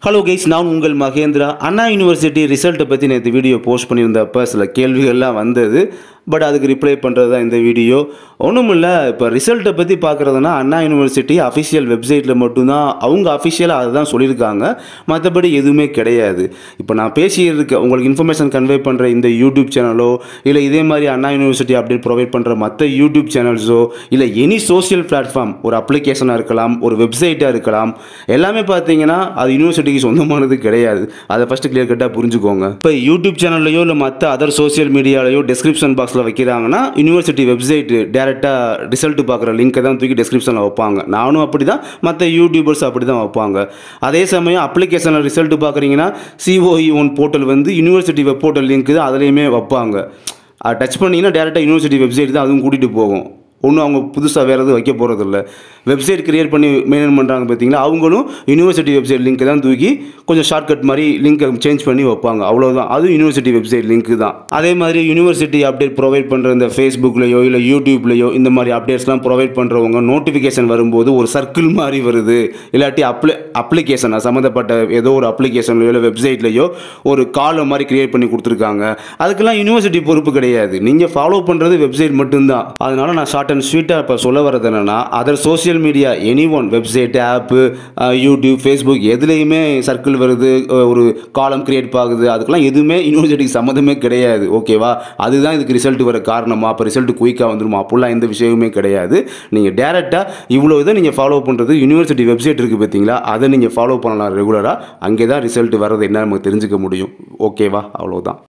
hello guys நான் உங்கள் மகேந்திரா அண்ணா university ரிசல்ட்டை பற்றி நேற்று வீடியோ போஸ்ட் பண்ணியிருந்தப்ப சில கேள்விகள்லாம் வந்தது பட் அதுக்கு ரிப்ளை பண்ணுறது தான் இந்த வீடியோ ஒன்றும் இல்லை இப்போ ரிசல்ட்டை பற்றி பார்க்குறதுனா அண்ணா யூனிவர்சிட்டி அஃபிஷியல் வெப்சைட்டில் மட்டும்தான் அவங்க அஃபிஷியலாக அதை தான் சொல்லியிருக்காங்க மற்றபடி எதுவுமே கிடையாது இப்போ நான் பேசியிருக்க உங்களுக்கு இன்ஃபர்மேஷன் கன்வே பண்ணுற இந்த யூடியூப் சேனலோ இல்லை இதே மாதிரி அண்ணா யூனிவர்சிட்டி அப்டேட் ப்ரொவைட் பண்ணுற மற்ற யூடியூப் சேனல்ஸோ இல்லை எனி சோஷியல் பிளாட்ஃபார்ம் ஒரு அப்ளிகேஷனாக இருக்கலாம் ஒரு வெப்சைட்டாக இருக்கலாம் எல்லாமே பார்த்தீங்கன்னா அது யூனிவர்சிட்டிக்கு சொந்தமானது கிடையாது அதை ஃபஸ்ட்டு கிளியர் கட்டாக புரிஞ்சுக்கோங்க இப்போ யூடியூப் சேனல்லையோ இல்லை மற்ற அதர் சோஷியல் மீடியாலையோ டிஸ்கிரிப்ஷன் பாக்ஸில் வைக்கிறாங்கன்னா யூனிவர்சிட்டி வெப்சைட் டேரெக்டாக ரிசல்ட் பார்க்குற லிங்க்கை தான் தூக்கி டிஸ்கிரிப்ஷனில் வைப்பாங்க நானும் அப்படி தான் மற்ற யூடியூபர்ஸ் அப்படி தான் வைப்பாங்க அதே சமயம் அப்ளிகேஷனில் ரிசல்ட் பார்க்குறீங்கன்னா சிஓஇ ஒன் போர்ட்டல் வந்து யூனிவர்சிட்டி வெப் போர்ட்டல் லிங்க் தான் அதுலேயுமே வைப்பாங்க அதை டச் பண்ணிங்கன்னா டேரெக்டாக யூனிவர்சிட்டி வெப்சைட் தான் அதுவும் கூட்டிகிட்டு போகும் ஒன்றும் அவங்க புதுசாக வேறு எதுவும் வைக்க போகிறதில்ல வெப்சைட் கிரியேட் பண்ணி மெயின்டைன் பண்ணுறாங்க பார்த்தீங்களா அவங்களும் யூனிவர்சிட்டி வெப்சைட் லிங்க் தான் தூக்கி கொஞ்சம் ஷார்ட்கட் மாதிரி லிங்க்கை சேஞ்ச் பண்ணி வைப்பாங்க அவ்வளோதான் அதுவும் யூனிவர்சிட்டி வெப்சைட் லிங்க் தான் அதே மாதிரி யூனிவர்சிட்டி அப்டேட் ப்ரொவைட் பண்ணுற இந்த ஃபேஸ்புக்லையோ இல்லை யூடியூப்லையோ இந்த மாதிரி அப்டேட்ஸ்லாம் ப்ரொவைட் பண்ணுறவங்க நோட்டிஃபிகேஷன் வரும்போது ஒரு சர்க்கிள் மாதிரி வருது இல்லாட்டி அப்ளை அப்ளிகேஷன் சம்மந்தப்பட்ட ஏதோ ஒரு அப்ளிகேஷன்லையோ இல்லை வெப்சைட்லையோ ஒரு காலம் மாதிரி கிரியேட் பண்ணி கொடுத்துருக்காங்க அதுக்கெல்லாம் யூனிவர்சிட்டி பொறுப்பு கிடையாது நீங்கள் ஃபாலோ பண்ணுறது வெப்சைட் மட்டும்தான் அதனால நான் ஷார்ட் அண்ட் ஸ்வீட்டாக இப்போ சொல்ல வரது என்னென்னா other social media any one website app YouTube Facebook எதுலேயுமே சர்க்கிள் வருது அஹ் ஒரு காலம் கிரியேட் ஆகுது அதுக்கெல்லாம் எதுவுமே யூனிவர்சிட்டிக்கு சம்மந்தமே கிடையாது ஓகேவா அதுதான் இதுக்கு ரிசல்ட் வர காரணமா அப்போ ரிசல்ட் குயிக்காக வந்துருமா அப்படிலாம் எந்த விஷயமுமே கிடையாது நீங்கள் டேரெக்டாக இவ்வளோ இதை நீங்கள் ஃபாலோ பண்ணுறது யூனிவர்சிட்டி வெப்சைட் இருக்குது பார்த்தீங்களா அதை நீங்கள் ஃபாலோ பண்ணலாம் ரெகுலராக அங்கே தான் ரிசல்ட் வர்றது என்ன நமக்கு தெரிஞ்சுக்க முடியும் ஓகேவா அவ்வளோதான்